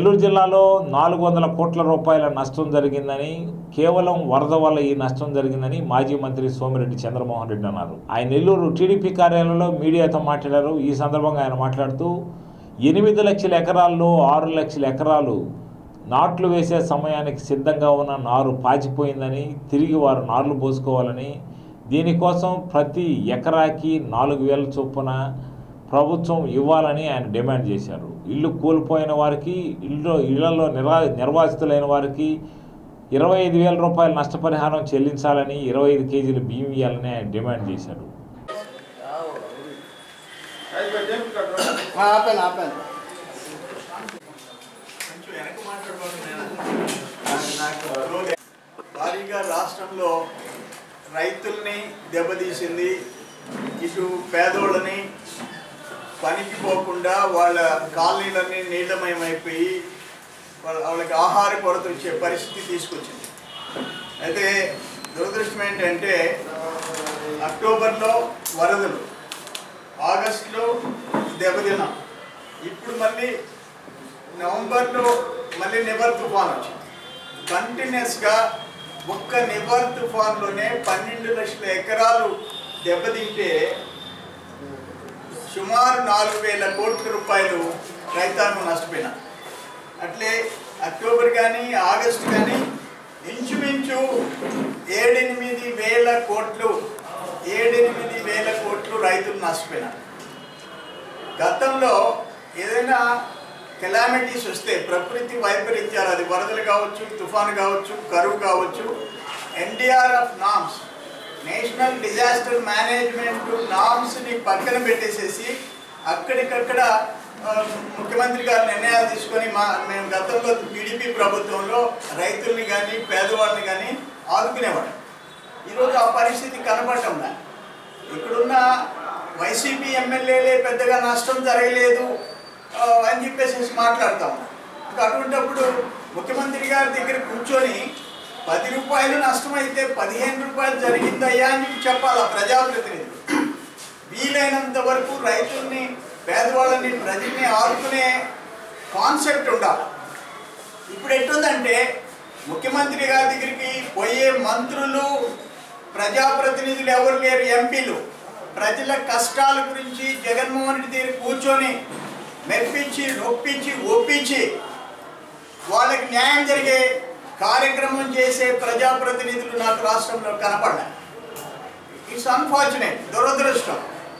నెల్లూరు జిల్లాలో నాలుగు వందల కోట్ల రూపాయల నష్టం జరిగిందని కేవలం వరద వల్ల ఈ నష్టం జరిగిందని మాజీ మంత్రి సోమిరెడ్డి చంద్రమోహన్ రెడ్డి అన్నారు ఆయన నెల్లూరు టీడీపీ కార్యాలయంలో మీడియాతో మాట్లాడారు ఈ సందర్భంగా ఆయన మాట్లాడుతూ ఎనిమిది లక్షల ఎకరాల్లో ఆరు లక్షల ఎకరాలు నాట్లు వేసే సమయానికి సిద్ధంగా ఉన్న నారు పాచిపోయిందని తిరిగి వారు నార్లు పోసుకోవాలని దీనికోసం ప్రతి ఎకరాకి నాలుగు వేల చొప్పున ప్రభుత్వం ఇవ్వాలని ఆయన డిమాండ్ చేశారు ఇల్లు కూలిపోయిన వారికి ఇల్లు ఇళ్లలో నిర్వా నిర్వాసితులైన వారికి ఇరవై ఐదు వేల రూపాయల నష్టపరిహారం చెల్లించాలని ఇరవై ఐదు కేజీలు బియ్యం ఇవ్వాలని ఆయన డిమాండ్ చేశారు ఆపాను ఆపాను భారీగా రాష్ట్రంలో రైతుల్ని దెబ్బతీసింది ఇటు పేదోళ్ళని పనికి పోకుండా వాళ్ళ కాలనీలన్నీ నీళ్ళమయమైపోయి వాళ్ళ వాళ్ళకి ఆహార కొరత వచ్చే పరిస్థితి తీసుకొచ్చింది అయితే దురదృష్టం ఏంటంటే అక్టోబర్లో వరదలు ఆగస్టులో దెబ్బతిన్నాం ఇప్పుడు మళ్ళీ నవంబర్లో మళ్ళీ నివర్ తుఫాన్ వచ్చింది కంటిన్యూస్గా ఒక్క నివర్ తుఫాన్లోనే పన్నెండు లక్షల ఎకరాలు దెబ్బతింటే సుమారు నాలుగు వేల కోట్ల రూపాయలు రైతాంగం నష్టపోయినా అట్లే అక్టోబర్ కానీ ఆగస్టు కానీ ఇంచుమించు ఏడెనిమిది వేల కోట్లు ఏడెనిమిది వేల కోట్లు రైతులు నష్టపోయినారు గతంలో ఏదైనా కెలామిటీస్ వస్తే ప్రకృతి వైపరీత్యాలు అది వరదలు కావచ్చు తుఫాను కావచ్చు కరువు కావచ్చు NDRF norms national disaster management నామ్స్ని పక్కన పెట్టేసేసి అక్కడికక్కడ ఆ, ముఖ్యమంత్రి గారు నిర్ణయాలు తీసుకొని మా మేము గతంలో టీడీపీ ప్రభుత్వంలో రైతుల్ని కానీ పేదవాళ్ళని కానీ ఆదుకునేవాడు ఈరోజు ఆ పరిస్థితి కనపడటంలా ఇక్కడున్న వైసీపీ ఎమ్మెల్యేలే పెద్దగా నష్టం జరగలేదు ఆ, అని చెప్పేసి మాట్లాడతాం ఇంకా అటువంటిప్పుడు ముఖ్యమంత్రి గారి దగ్గర కూర్చొని పది రూపాయలు నష్టమైతే పదిహేను రూపాయలు జరిగిందయ్యా అని చెప్పి చెప్పాలి ఆ ప్రజాప్రతినిధులు వీలైనంత వరకు రైతుల్ని పేదవాళ్ళని ప్రజల్ని ఆదుకునే కాన్సెప్ట్ ఉండాలి ఇప్పుడు ఎట్టుందంటే ముఖ్యమంత్రి గారి దగ్గరికి పోయే మంత్రులు ప్రజాప్రతినిధులు ఎవరు లేరు ఎంపీలు ప్రజల కష్టాల గురించి జగన్మోహన్ రెడ్డి దగ్గర కూర్చొని మెప్పించి నొప్పించి ఒప్పించి వాళ్ళకి న్యాయం జరిగే కార్యక్రమం చేసే ప్రజాప్రతినిధులు నాకు రాష్ట్రంలో కనపడ్డాయి ఇట్స్ అన్ఫార్చునేట్ దురదృష్టం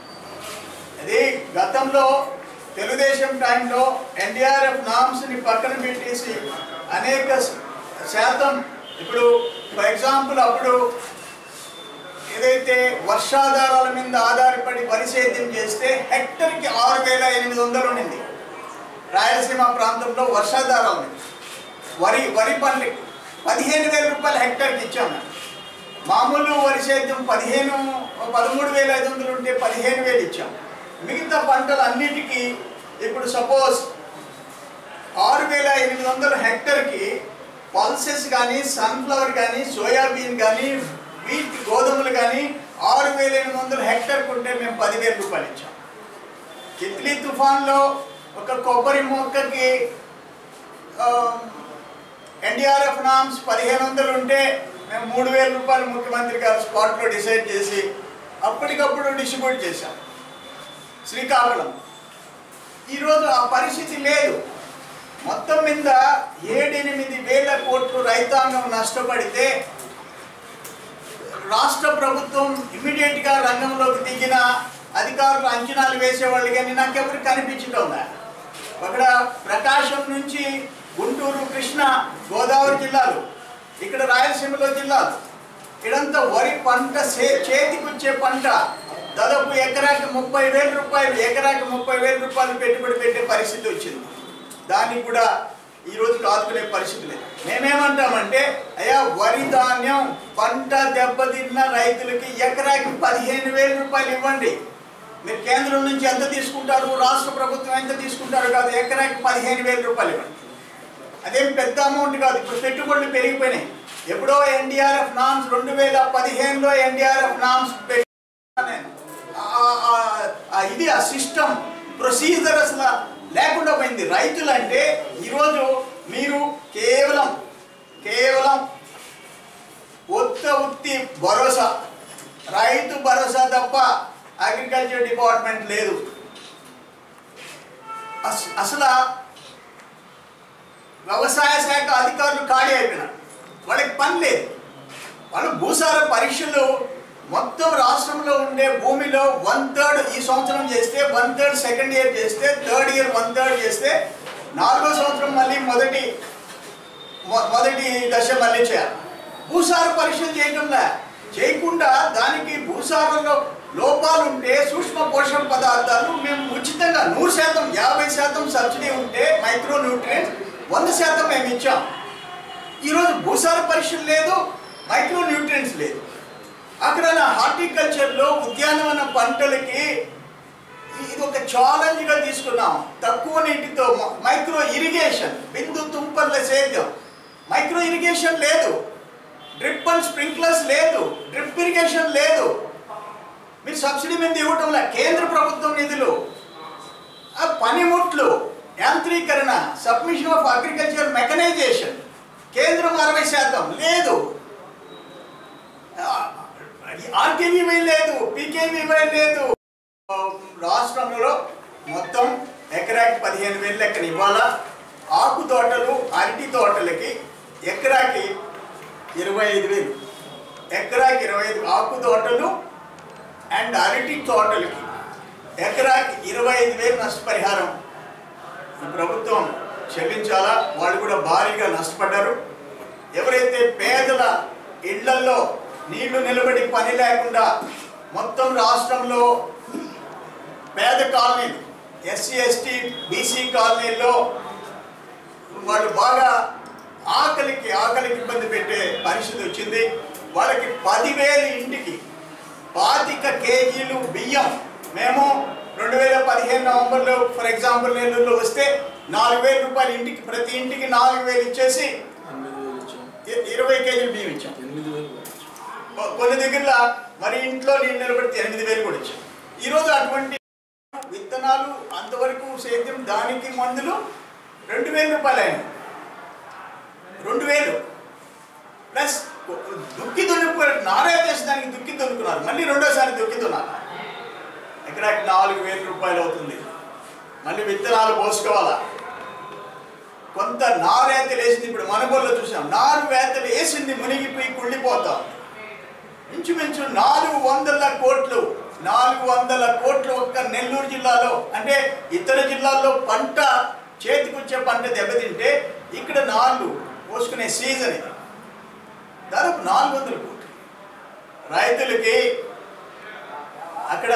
అది గతంలో తెలుగుదేశం టైంలో ఎన్డీఆర్ఎఫ్ నామ్స్ని పక్కన పెట్టేసి అనేక శ- శాతం ఇప్పుడు ఫర్ ఎగ్జాంపుల్ అప్పుడు ఏదైతే వర్షాధారాల మీద ఆధారపడి వరి సేద్యం చేస్తే హెక్టర్కి ఆరు వేల ఎనిమిది వందలు ఉండింది రాయలసీమ ప్రాంతంలో వర్షాధారాల మీద వరి వరి పంటకి పదిహేను వేల రూపాయలు హెక్టర్కి ఇచ్చాము మామూలు వరి సేద్యం పదిహేను పదమూడు వేల ఐదు వందలు ఉంటే పదిహేను వేలు ఇచ్చాం మిగతా పంటలు అన్నిటికీ ఇప్పుడు సపోజ్ ఆరు వేల ఎనిమిది వందల హెక్టర్కి పల్సెస్ కానీ సన్ఫ్లవర్ కానీ సోయాబీన్ కానీ వీట్ గోధుమలు కానీ ఆరు వేల ఎనిమిది వందల హెక్టర్కి ఉంటే మేము పదివేల రూపాయలు ఇచ్చాం తిత్లీ తుఫాన్లో ఒక కొబ్బరి మొక్కకి ఎన్డీఆర్ఎఫ్ నామ్స్ పదిహేను వందలు ఉంటే మేము మూడు వేల రూపాయలు ముఖ్యమంత్రి గారు స్పాట్లో డిసైడ్ చేసి అప్పటికప్పుడు డిస్ట్రిబ్యూట్ చేశాం శ్రీకాకుళం ఈరోజు ఆ పరిస్థితి లేదు మొత్తం మీద ఏడెనిమిది వేల కోట్లు రైతాంగం నష్టపడితే రాష్ట్ర ప్రభుత్వం ఇమీడియట్గా రంగంలోకి దిగిన అధికారులు అంచనాలు వేసేవాళ్ళు కానీ నాకెవరు కనిపించడం లే. అక్కడ ప్రకాశం నుంచి గుంటూరు కృష్ణ గోదావరి జిల్లాలు ఇక్కడ రాయలసీమలో జిల్లాలు ఇదంతా వరి పంట చే- చేతికొచ్చే పంట దాదాపు ఎకరాకి ముప్పై వేల రూపాయలు ఎకరాకి ముప్పై వేల రూపాయలు పెట్టుబడి పెట్టే పరిస్థితి వచ్చింది దానికి కూడా ఈ రోజు ఆదుకునే పరిస్థితి లేదు మేమేమంటామంటే అయ్యా వరి ధాన్యం పంట దెబ్బతిన్న రైతులకి ఎకరాకి పదిహేను వేల రూపాయలు ఇవ్వండి మీరు కేంద్రం నుంచి ఎంత తీసుకుంటారు రాష్ట్ర ప్రభుత్వం ఎంత తీసుకుంటారు కాదు ఎకరాకి పదిహేను వేల రూపాయలు ఇవ్వండి అదేం పెద్ద అమౌంట్ కాదు ఇప్పుడు పెట్టుబడులు పెరిగిపోయినాయి ఎప్పుడో ఎన్డీఆర్ఎఫ్ నామ్స్ రెండు వేల పదిహేనులో ఎన్డీఆర్ఎఫ్ నామ్స్ పెట్టి ఆ- ఆ- ఆ ఇది ఆ సిస్టమ్ ప్రొసీజర్ అసలు లేకుండా పోయింది రైతులు అంటే ఈరోజు మీరు కేవలం కేవలం ఉత్త ఉత్తి భరోసా రైతు భరోసా తప్ప అగ్రికల్చర్ డిపార్ట్మెంట్ లేదు అస్- అసలు వ్యవసాయ శాఖ అధికారులు ఖాళీ అయిపోయినారు వాళ్ళకి పని లేదు వాళ్ళు భూసార పరీక్షలు మొత్తం రాష్ట్రంలో ఉండే భూమిలో వన్ థర్డ్ ఈ సంవత్సరం చేస్తే వన్ థర్డ్ సెకండ్ ఇయర్ చేస్తే థర్డ్ ఇయర్ వన్ థర్డ్ చేస్తే నాలుగో సంవత్సరం మళ్ళీ మొదటి మొ- మొదటి దశ మళ్ళీ చేయాలి భూసార పరీక్షలు చేయటంలా చేయకుండా దానికి భూసారంలో లోపాలు ఉంటే సూక్ష్మ పోషక పదార్థాలు మేము ఉచితంగా నూరు శాతం యాభై శాతం సబ్సిడీ ఉంటే మైక్రో న్యూట్రియంట్స్ వంద శాతం మేము ఇచ్చాం ఈరోజు భూసార పరీక్షలు లేదు మైక్రో న్యూట్రియంట్స్ లేదు అక్కడ నా హార్టికల్చర్లో ఉద్యానవన పంటలకి ఇది ఒక ఛాలెంజ్గా తీసుకున్నాం తక్కువ నీటితో మ- మైక్రో ఇరిగేషన్ బిందు తుంపర్ల సేద్యం మైక్రో ఇరిగేషన్ లేదు డ్రిప్ అండ్ స్ప్రింక్లర్స్ లేదు డ్రిప్ ఇరిగేషన్ లేదు మీరు సబ్సిడీ మీద ఇవ్వటం లే కేంద్ర ప్రభుత్వం నిధులు ఆ పనిముట్లు యాంత్రీకరణ సబ్మిషన్ ఆఫ్ అగ్రికల్చర్ మెకనైజేషన్ కేంద్రం అరవై శాతం లేదు ఆర్కేవీవై లేదు పీకేవీవై లేదు ఆ, రాష్ట్రంలో మొత్తం ఎకరాకి పదిహేను వేలు లెక్కన ఇవ్వాలా ఆకు తోటలు అరటి తోటలకి ఎకరాకి ఇరవై ఐదు వేలు ఎకరాకి ఇరవై ఐదు ఆకు తోటలు అండ్ అరటి తోటలకి ఎకరాకి ఇరవై ఐదు వేలు నష్టపరిహారం ఈ ప్రభుత్వం చెల్లించాలా వాళ్ళు కూడా భారీగా నష్టపడ్డారు ఎవరైతే పేదల ఇళ్లల్లో నీళ్లు నిలబడి పని లేకుండా మొత్తం రాష్ట్రంలో పేద కాలనీలు ఎస్సీ ఎస్టీ బీసీ కాలనీల్లో వాళ్ళు బాగా ఆకలికి ఆకలికి ఇబ్బంది పెట్టే పరిస్థితి వచ్చింది వాళ్ళకి పదివేలు ఇంటికి పాతిక కేజీలు బియ్యం మేము రెండు వేల పదిహేను నవంబర్లో ఫర్ ఎగ్జాంపుల్ నెల్లూరులో వస్తే నాలుగు వేల రూపాయలు ఇంటికి ప్రతి ఇంటికి నాలుగు వేలు ఇచ్చేసి ఎనిమిది వేలు ఇచ్చాం ఇ- ఇరవై కేజీలు బియ్యం ఇచ్చాం ఎనిమిది వేలు కొ- కొన్ని దగ్గర మరి ఇంట్లో నీళ్ళు నిలబడితే ఎనిమిది వేలు కూడా ఇచ్చాం ఈరోజు అటువంటి విత్తనాలు అంతవరకు సేద్యం దానికి మందులు రెండు వేల రూపాయలు అయినాయి రెండు వేలు ప్లస్ దుక్కి దున్నుకు నారా చేసి దానికి దుక్కి దున్నుకున్నారు మళ్ళీ రెండోసారి దుక్కి దున్నారు ఎకరాకి నాలుగు వేల రూపాయలు అవుతుంది మళ్ళీ విత్తనాలు పోసుకోవాలా కొంత నారేతలు వేసింది ఇప్పుడు మనబోల్లో చూసాం నారు వేతలు వేసింది మునిగిపోయి కుళ్ళిపోతాం ఇంచుమించు నాలుగు వందల కోట్లు నాలుగు వందల కోట్లు ఒక్క నెల్లూరు జిల్లాలో అంటే ఇతర జిల్లాల్లో పంట చేతికొచ్చే పంట దెబ్బతింటే ఇక్కడ నాలుగు పోసుకునే సీజన్ ఇది దాదాపు నాలుగు వందల కోట్లు రైతులకి అక్కడ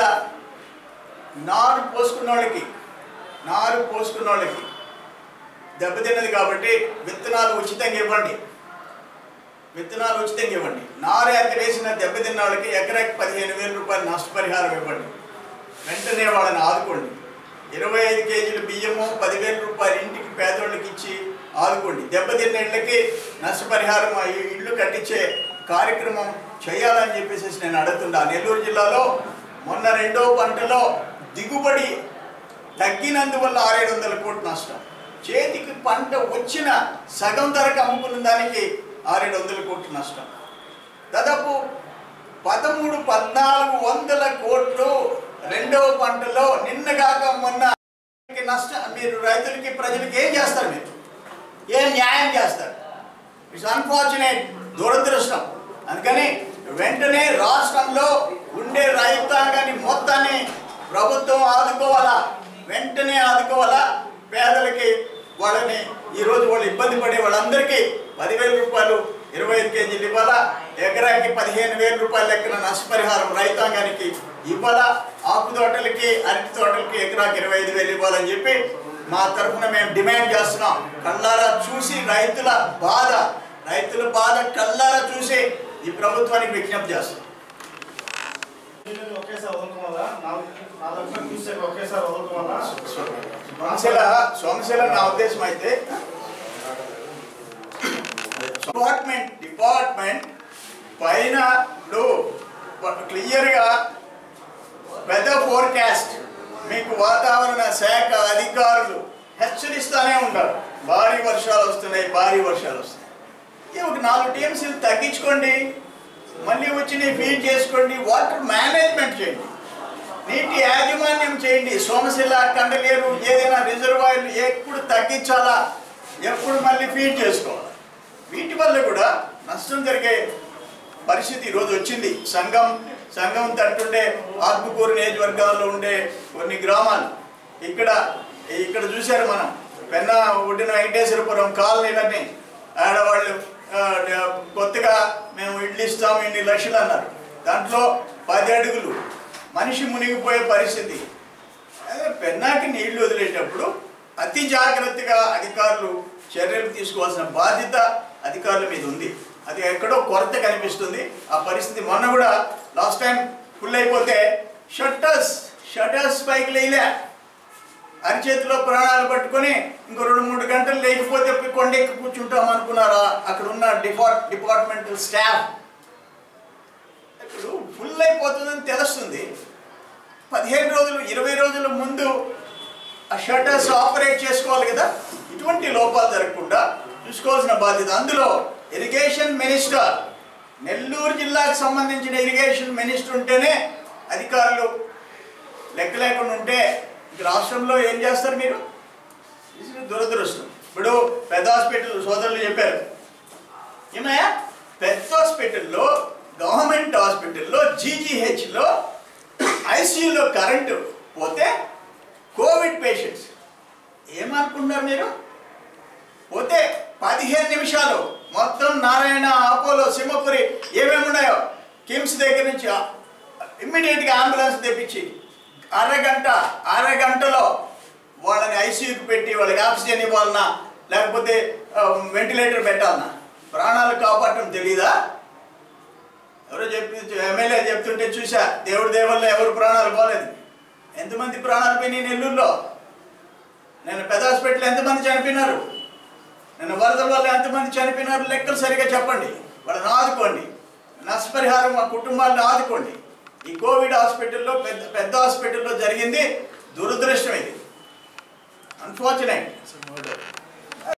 నారు పోసుకున్న వాళ్ళకి నారు పోసుకున్న వాళ్ళకి దెబ్బతిన్నది కాబట్టి విత్తనాలు ఉచితంగా ఇవ్వండి విత్తనాలు ఉచితంగా ఇవ్వండి నారు ఎక్కడ వేసిన దెబ్బతిన్న వాళ్ళకి ఎకరాకి పదిహేను వేల రూపాయలు నష్టపరిహారం ఇవ్వండి వెంటనే వాళ్ళని ఆదుకోండి ఇరవై ఐదు కేజీల బియ్యము పదివేల రూపాయలు ఇంటికి పేదోళ్ళకి ఇచ్చి ఆదుకోండి దెబ్బతిన్న ఇళ్ళకి నష్టపరిహారం ఆ ఇళ్ళు కట్టించే కార్యక్రమం చేయాలని చెప్పేసి నేను అడుగుతున్నా నెల్లూరు జిల్లాలో మొన్న రెండో పంటలో దిగుబడి తగ్గినందువల్ల ఆరేడు వందల కోట్ల నష్టం చేతికి పంట వచ్చిన సగం ధరకు అమ్ముకున్న దానికి ఆరేడు వందల కోట్ల నష్టం దాదాపు పదమూడు పద్నాలుగు వందల కోట్లు రెండవ పంటలో నిన్నగాక మొన్న నష్టం మీరు రైతులకి ప్రజలకి ఏం చేస్తారు మీరు ఏం న్యాయం చేస్తారు ఇట్స్ అన్ఫార్చునేట్ దురదృష్టం అందుకని వెంటనే రాష్ట్రంలో ఉండే రైతాంగాన్ని మొత్తాన్ని ప్రభుత్వం ఆదుకోవాలా వెంటనే ఆదుకోవాలా పేదలకి వాళ్ళని ఈరోజు వాళ్ళు ఇబ్బంది పడే వాళ్ళందరికీ పదివేల రూపాయలు ఇరవై ఐదు కేజీలు ఇవ్వాలా ఎకరాకి పదిహేను వేల రూపాయల లెక్కన నష్టపరిహారం రైతాంగానికి ఇవ్వాలా ఆకు తోటలకి అరటి తోటలకి ఎకరాకి ఇరవై ఐదు వేలు ఇవ్వాలని చెప్పి మా తరఫున మేము డిమాండ్ చేస్తున్నాం కళ్ళారా చూసి రైతుల బాధ రైతుల బాధ కళ్ళారా చూసి ఈ ప్రభుత్వానికి విజ్ఞప్తి చేస్తున్నాం నీళ్ళని ఒకేసారి వదలటం వల్ల నాలుగు నాలుగు లక్షల క్యూసెక్ ఒకేసారి వదలటం వల్ల సోమశిల సోమశిల నా ఉద్దేశం అయితే డిపార్ట్మెంట్ డిపార్ట్మెంట్ పైన క్లియర్గా వెదర్ ఫోర్కాస్ట్ మీకు వాతావరణ శాఖ అధికారులు హెచ్చరిస్తూనే ఉంటారు భారీ వర్షాలు వస్తున్నాయి భారీ వర్షాలు వస్తున్నాయి ఇది ఒక నాలుగు టీఎంసీలు తగ్గించుకోండి మళ్ళీ వచ్చి ఫీడ్ చేసుకోండి వాటర్ మేనేజ్మెంట్ చేయండి నీటి యాజమాన్యం చేయండి సోమశిల కండలేరు ఏదైనా రిజర్వాయర్లు ఎప్పుడు తగ్గించాలా ఎప్పుడు మళ్ళీ ఫీడ్ చేసుకోవాలి వీటి వల్ల కూడా నష్టం జరిగే పరిస్థితి ఈరోజు వచ్చింది సంఘం సంఘం తట్టుండే ఆత్మకూరు నియోజకవర్గాల్లో ఉండే కొన్ని గ్రామాలు ఇక్కడ ఇక్కడ చూశారు మనం పెన్న ఒడ్డిన వెంకటేశ్వరపురం కాలనీలన్నీ ఆడవాళ్ళు ఆ, కొత్తగా మేము ఇడ్లు ఇస్తాము ఇన్ని లక్షలు అన్నారు దాంట్లో పది అడుగులు మనిషి మునిగిపోయే పరిస్థితి అదే పెన్నాకి నీళ్లు వదిలేటప్పుడు అతి జాగ్రత్తగా అధికారులు చర్యలు తీసుకోవాల్సిన బాధ్యత అధికారుల మీద ఉంది అది ఎక్కడో కొరత కనిపిస్తుంది ఆ పరిస్థితి మొన్న కూడా లాస్ట్ టైం ఫుల్ అయిపోతే షట్టర్స్ షట్టర్స్ పైకి లేలే అరిచేతిలో ప్రాణాలు పట్టుకొని ఇంకో రెండు మూడు గంటలు లేకపోతే కొండెక్కి కూర్చుంటాం అనుకున్నారా అక్కడ ఉన్న డిపార్ట్ డిపార్ట్మెంటల్ స్టాఫ్ ఇప్పుడు ఫుల్ అయిపోతుందని తెలుస్తుంది పదిహేను రోజులు ఇరవై రోజుల ముందు ఆ షట్టర్స్ ఆపరేట్ చేసుకోవాలి కదా ఇటువంటి లోపాలు జరగకుండా చూసుకోవాల్సిన బాధ్యత అందులో ఇరిగేషన్ మినిస్టర్ నెల్లూరు జిల్లాకు సంబంధించిన ఇరిగేషన్ మినిస్టర్ ఉంటేనే అధికారులు లెక్క లేకుండా ఉంటే ఇక రాష్ట్రంలో ఏం చేస్తారు మీరు ఇది దురదృష్టం ఇప్పుడు పెద్ద హాస్పిటల్ సోదరులు చెప్పారు ఏమయ్యా పెద్ద హాస్పిటల్లో గవర్నమెంట్ హాస్పిటల్లో జీజీహెచ్లో ఐసీయూలో కరెంటు పోతే కోవిడ్ పేషెంట్స్ ఏమనుకుంటున్నారు మీరు పోతే పదిహేను నిమిషాలు మొత్తం నారాయణ అపోలో సింహపురి ఏమేమి ఉన్నాయో కిమ్స్ దగ్గర నుంచి ఇమ్మీడియట్గా అంబులెన్స్ తెప్పించి అరగంట అరగంటలో వాళ్ళని ఐసీయూకి పెట్టి వాళ్ళకి ఆక్సిజన్ ఇవ్వాలన్నా లేకపోతే ఆ, వెంటిలేటర్ పెట్టాలన్నా ప్రాణాలు కాపాడటం తెలీదా ఎవరో చెప్పి ఎమ్మెల్యే చెప్తుంటే చూసా దేవుడి దేవల్ల ఎవరు ప్రాణాలు పోలేదు ఎంతమంది ప్రాణాలు పోయినాయి నెల్లూరులో నేను పెద్ద హాస్పిటల్ ఎంతమంది చనిపోయినారు నేను వరదల వల్ల ఎంతమంది చనిపోయినారు లెక్కలు సరిగా చెప్పండి వాళ్ళని ఆదుకోండి నష్టపరిహారం మా కుటుంబాలను ఆదుకోండి ఈ కోవిడ్ హాస్పిటల్లో పెద్ద పెద్ద హాస్పిటల్లో జరిగింది దురదృష్టం ఇది అన్ఫార్చునేట్